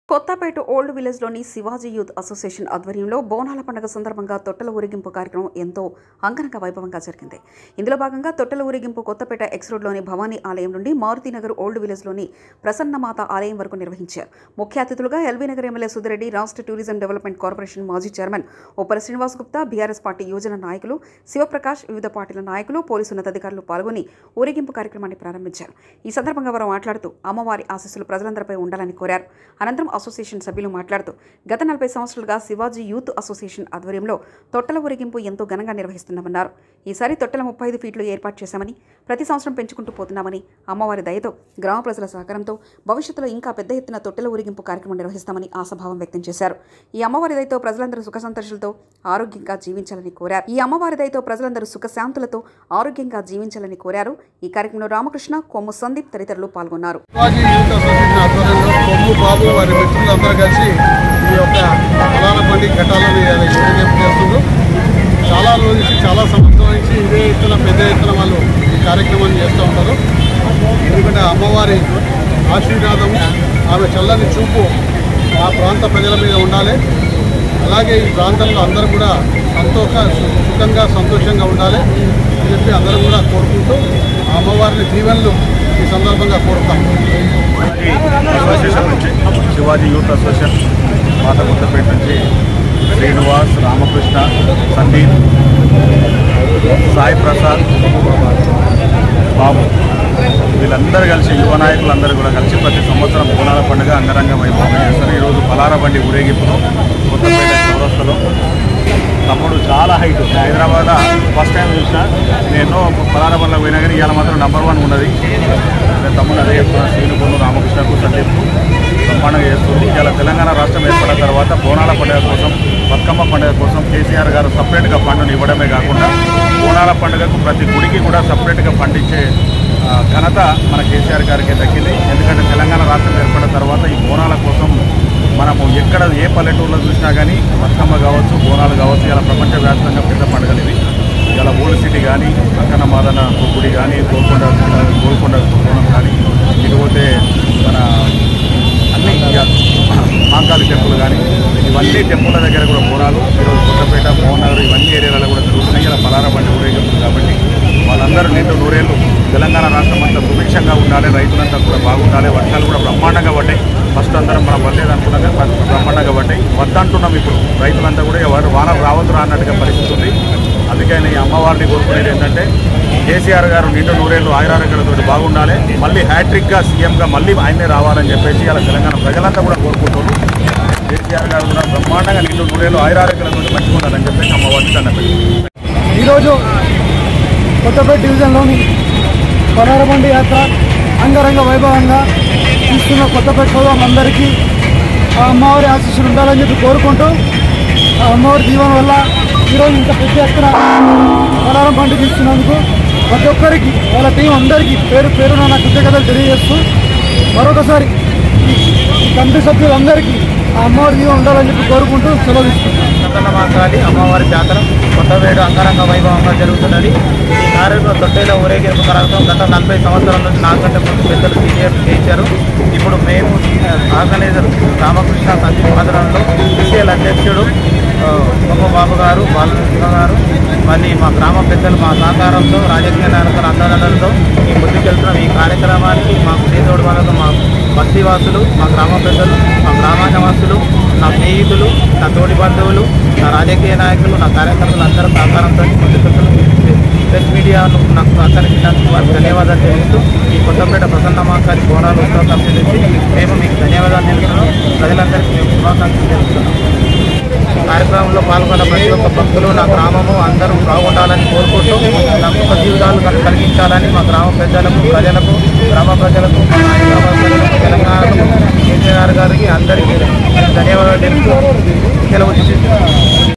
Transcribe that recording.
Kothapeta old విలేజ్లోని Shivaji youth association ఆధ్వర్యంలో బోనాల పండుగ సందర్భంగా తొట్టెల ఊరేగింపు కార్యక్రమం ఎంతో అంగరంగ వైభవంగా జరిగింది ఇందులో భాగంగా తొట్టెల ఊరేగింపు కొత్తపేట ఎక్స్ రోడ్లోని భవానీ ఆలయం నుండి మారుతినగర్ ఓల్డ్ విలేజ్లోని ప్రసన్నమాత ఆలయం వరకు నిర్వహించారు ముఖ్య అతిథులుగా ఎల్బీ నగర్ ఎమ్మెల్యే సుధిరెడ్డి రాష్ట్ర టూరిజం డెవలప్మెంట్ కార్పొరేషన్ మాజీ chairman Uppala Srinivas Gupta BRS party యువజన నాయకులు శివప్రకాష్ వివిధ పార్టీల నాయకులు పోలీసు ఉన్నతాధికారులు పాల్గొని ఊరేగింపు కార్యక్రమాన్ని ప్రారంభించారు ఈ సందర్భంగా వారు మాట్లాడుతూ అమ్మవారి ఆశీస్సులు ప్రజలందరిపై ఉండాలని కోరారు అనంతరం అసోసియేషన్ సభ్యులు మాట్లాడుతూ గత నలభై సంవత్సరాలుగా శివాజీ యూత్ అసోసియేషన్ ఆధ్వర్యంలో తొట్టెల ఊరేగింపు ఎంతో ఘనంగా నిర్వహిస్తున్నామన్నారు ఈసారి తొట్టెల ముప్పై ఐదు ఫీట్లు ఏర్పాటు చేశామని ప్రతి సంవత్సరం పెంచుకుంటూ పోతున్నామని అమ్మవారి దయతో గ్రామ ప్రజల సహకారంతో భవిష్యత్తులో ఇంకా పెద్ద ఎత్తున తొట్టెల ఊరేగింపు కార్యక్రమం నిర్వహిస్తామని ఆశాభావం వ్యక్తం చేశారు ఈ అమ్మవారి దయతో ప్రజలందరూ సుఖ సంతోషాలతో ఆరోగ్యంగా జీవించాలని కోరారు ఈ అమ్మవారి దయతో ప్రజలందరూ సుఖశాంతులతో ఆరోగ్యంగా జీవించాలని కోరారు ఈ కార్యక్రమంలో రామకృష్ణ కొమ్ము సందీప్ తదితరులు పాల్గొన్నారు శివాజీ యూత్ అసోసియేషన్ ఆధ్వర్యంలో కొమ్ము బాబు వారి మిత్రులందరూ కలిసి ఈ యొక్క ఫలానా బండి ఘటాలను ఊరేగింపు చేస్తున్నారు చాలా రోజుల నుంచి చాలా సంవత్సరాల నుంచి ఇదే ఎత్తున పెద్ద ఎత్తున వాళ్ళు ఈ కార్యక్రమాన్ని చేస్తూ ఉంటారు ఎందుకంటే అమ్మవారి ఆశీర్వాదం ఆమె చల్లని చూపు ఆ ప్రాంత ప్రజల మీద ఉండాలి అలాగే ఈ ప్రాంతంలో అందరూ కూడా సంతోష సుఖంగా సంతోషంగా ఉండాలి అని చెప్పి అందరూ కూడా కోరుకుంటూ ఆ అమ్మవారిని దీవెనలు ఈ సందర్భంగా కోరుతాం అసోసియేషన్ నుంచి శివాజీ యూత్ అసోసియేషన్ పాత కొత్తపేట నుంచి శ్రీనివాస్ రామకృష్ణ సందీప్ సాయి ప్రసాద్ బాబు వీళ్ళందరూ కలిసి యువ నాయకులందరూ కూడా కలిసి ప్రతి సంవత్సరం బోనాల పండుగ అంగరంగ వైభవంగా చేస్తారు ఈరోజు పలార బండి ఊరేగింపును కొత్తపేట చౌరస్తలో తమ్ముడు చాలా హైట్ హైదరాబాద్ ఫస్ట్ టైం చూసిన నేను పలార బండ్లకు పోయినా కానీ ఇవాళ మాత్రం నెంబర్ వన్ ఉన్నది నేను తమ్ముడు అదే చెప్తున్నా శ్రీనుకును రామకృష్ణకు సందీప్కు బ్రహ్మాండంగా చేస్తుంది ఇలా తెలంగాణ రాష్ట్రం ఏర్పడిన తర్వాత బోనాల పండుగ కోసం బతుకమ్మ పండుగ కోసం కేసీఆర్ గారు సపరేట్గా ఫండ్ను ఇవ్వడమే కాకుండా బోనాల పండుగకు ప్రతి గుడికి కూడా సపరేట్గా ఫండ్ ఇచ్చే ఆ, ఘనత మన కేసీఆర్ గారికి దక్కింది ఎందుకంటే తెలంగాణ రాష్ట్రం ఏర్పడిన తర్వాత ఈ బోనాల కోసం మనము ఎక్కడ ఏ పల్లెటూరులో చూసినా కానీ బతుకమ్మ కావచ్చు బోనాలు కావచ్చు ఇలా ప్రపంచవ్యాప్తంగా పెద్ద పండుగలు ఇవి ఇలా ఓల్డ్ సిటీ కానీ అక్కన మాదన గుడి కానీ గోల్కొండ గోల్కొండ బోనం కానీ ఇకపోతే మన అన్ని ఇక మాంకాళి టెంపుల్ కానీ ఇవన్నీ టెంపుల్ దగ్గర కూడా బోనాలు ఈరోజు కొత్తపేట మోహన్ నగర్ ఇవన్నీ ఏరియాలలో కూడా జరుగుతున్నాయి ఇలా పలార బండి ఊరేగిస్తుంది కాబట్టి వాళ్ళందరూ నిండు నూరేళ్ళు తెలంగాణ రాష్ట్రం అంతా సుభిక్షంగా ఉండాలి రైతులంతా కూడా బాగుండాలి వర్షాలు కూడా బ్రహ్మాండంగా పడ్డాయి ఫస్ట్ అందరం మనం పడలేదు అనుకున్నాం కానీ ఫస్ట్ బ్రహ్మాండంగా పడ్డాయి వద్దంటున్నాం ఇప్పుడు రైతులంతా కూడా ఎవరు వాన రావద్దు అన్నట్టుగా పరిస్థితి ఉంది అందుకని ఈ అమ్మవారిని కోరుకునేది ఏంటంటే కేసీఆర్ గారు నిండు నూరేళ్ళు ఆయురారోగ్యాలతో బాగుండాలి మళ్ళీ హ్యాట్రిక్గా సీఎంగా మళ్ళీ ఆయనే రావాలని చెప్పేసి ఇలా తెలంగాణ ప్రజలంతా కూడా కోరుకుంటున్నారు కేసీఆర్ గారు కూడా బ్రహ్మాండంగా నిండు నూరేళ్ళు ఆయురారోగ్యాలతో మంచిగా ఉండాలని చెప్పేసి అమ్మవారిని కన్నపెట్టి ఈరోజు కొత్తపేట డివిజన్లోని పనారబండి యాత్ర అంగరంగ వైభవంగా తీసుకున్న కొత్తపేట సోదరులందరికీ ఆ అమ్మవారి ఆశీస్సులు ఉండాలని చెప్పి కోరుకుంటూ ఆ అమ్మవారి దీవెన వల్ల ఈరోజు ఇంత పెద్ద ఎత్తున పనారం బండి తీసుకున్నందుకు ప్రతి ఒక్కరికి వాళ్ళ టీం అందరికీ పేరు పేరున నా కృతజ్ఞతలు తెలియజేస్తూ మరొకసారి ఈ కమిటీ సభ్యులందరికీ ఆ అమ్మవారి దీవెన ఉండాలని చెప్పి కోరుకుంటూ సెలవు తీసుకుంటాను సంతనమాకాలి అమ్మవారి జాతర కొత్తవేడు అంగరంగ వైభవంగా జరుగుతున్నది ఈ కార్యక్రమం తొట్టేల ఊరేగింపు కార్యక్రమం గత నలభై సంవత్సరాల నుంచి నాకంటే ముందు పెద్దలు సీనియర్ చేయించారు ఇప్పుడు మేము ఆర్గనైజర్ రామకృష్ణ సందీప్ ఆధ్వర్యంలో సిసిఎల్ అధ్యక్షుడు ఆ, బొమ్మ బాబు గారు బాలకృష్ణ గారు మళ్ళీ మా గ్రామ పెద్దలు మా సహకారంతో రాజకీయ నాయకుల అందాలతో ఈ ముందుకెళ్తున్నాం ఈ కార్యక్రమానికి మాకు చేదోడు వాళ్ళకు మా బస్తీవాసులు మా గ్రామ పెద్దలు మా గ్రామాంగవాసులు నా స్నేహితులు నా తోటి బంధువులు నా రాజకీయ నాయకులు నా కార్యకర్తలు అందరూ సహకారంతో ముందుకెళ్తున్నాం ప్రెస్ మీడియాను నాకు సహకరించినందుకు వారికి ధన్యవాదాలు తెలుపుతూ ఈ కొత్తపేట ప్రసన్నమాకారి బోనాలు ఉత్సవ కమిటీ నుంచి మేము మీకు ధన్యవాదాలు తెలుపుతున్నాం ప్రజలందరికీ మేము శుభాకాంక్షలు తెలుపుతున్నాం కార్యక్రమంలో పాల్గొన్న ప్రతి ఒక్క భక్తులు నా గ్రామము అందరూ బాగుండాలని కోరుకుంటూ నా సుఖ జీవితాలు కల్- కలిగించాలని మా గ్రామ పెద్దలకు ప్రజలకు గ్రామ ప్రజలకు మా హైదరాబాద్ ప్రజలకు తెలంగాణకు కేసీఆర్ గారికి అందరికీ ధన్యవాదాలు తెలుపుతూ సెలవు తీసుకుంటున్నాను